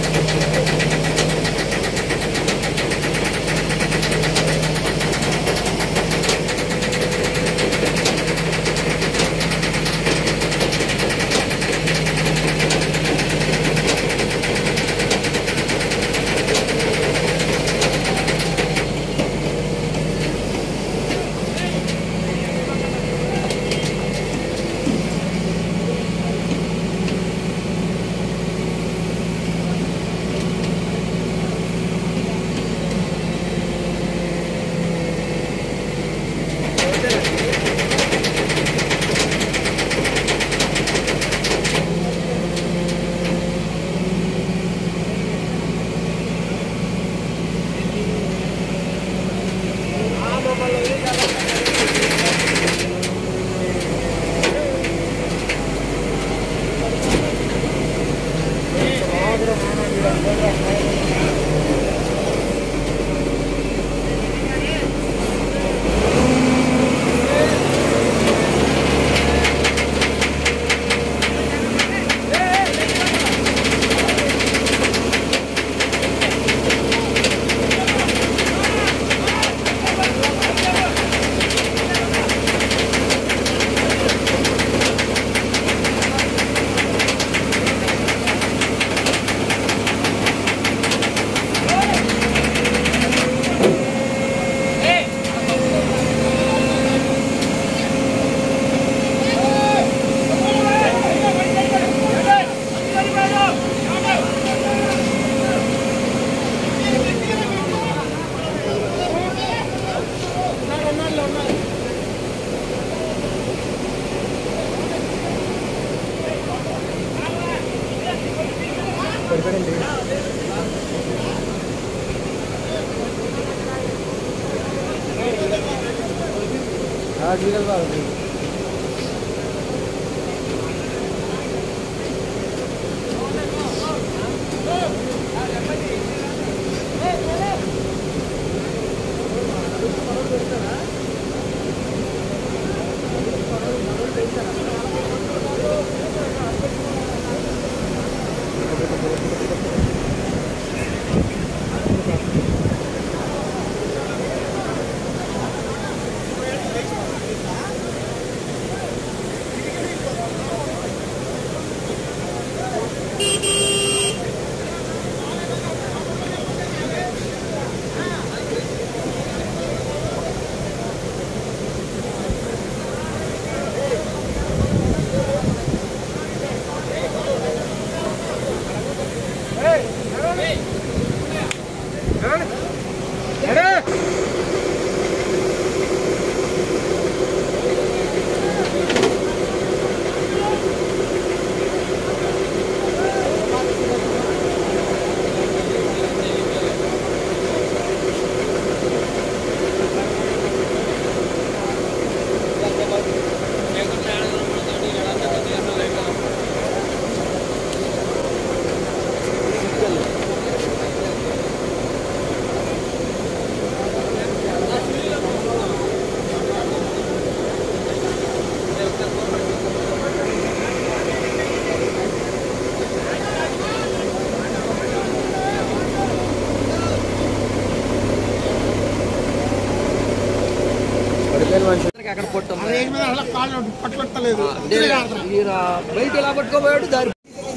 అక్కడ పొట్టు ఉంది. రేగు మీద అసలు కాళ్ళు పట్టుకొట్టలేదు అదే ఈయన బయట ఎలా పట్టుకోబోయాడు దారి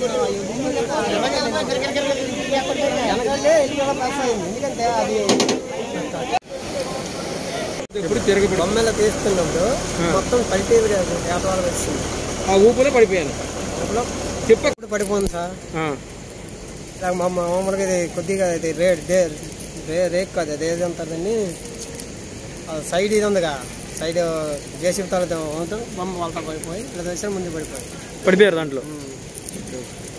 ఎందుకంటే అది ఇప్పుడు తిరగబడి బొమ్మల తీస్తున్నప్పుడు మొత్తం పల్టీ వ్యాపారం వచ్చింది ఆ ఊపులో పడిపోయాను అప్పుడు చెప్ప ఇప్పుడు పడిపోయింది సార్ ఆ, ఇలా మా మామూలుగా ఇది కొద్దిగా ఇది రేట్ డే రే రేక్ కాదు అది ఏది అంటారని సైడ్ ఇది ఉందిగా సైడ్ జేసీబీ తర్వాత ఉంటుంది బొమ్మ వాళ్ళతో పడిపోయి ఇలా వచ్చి ముందు పడిపోయి పడిపోయారు దాంట్లో ఉమ్.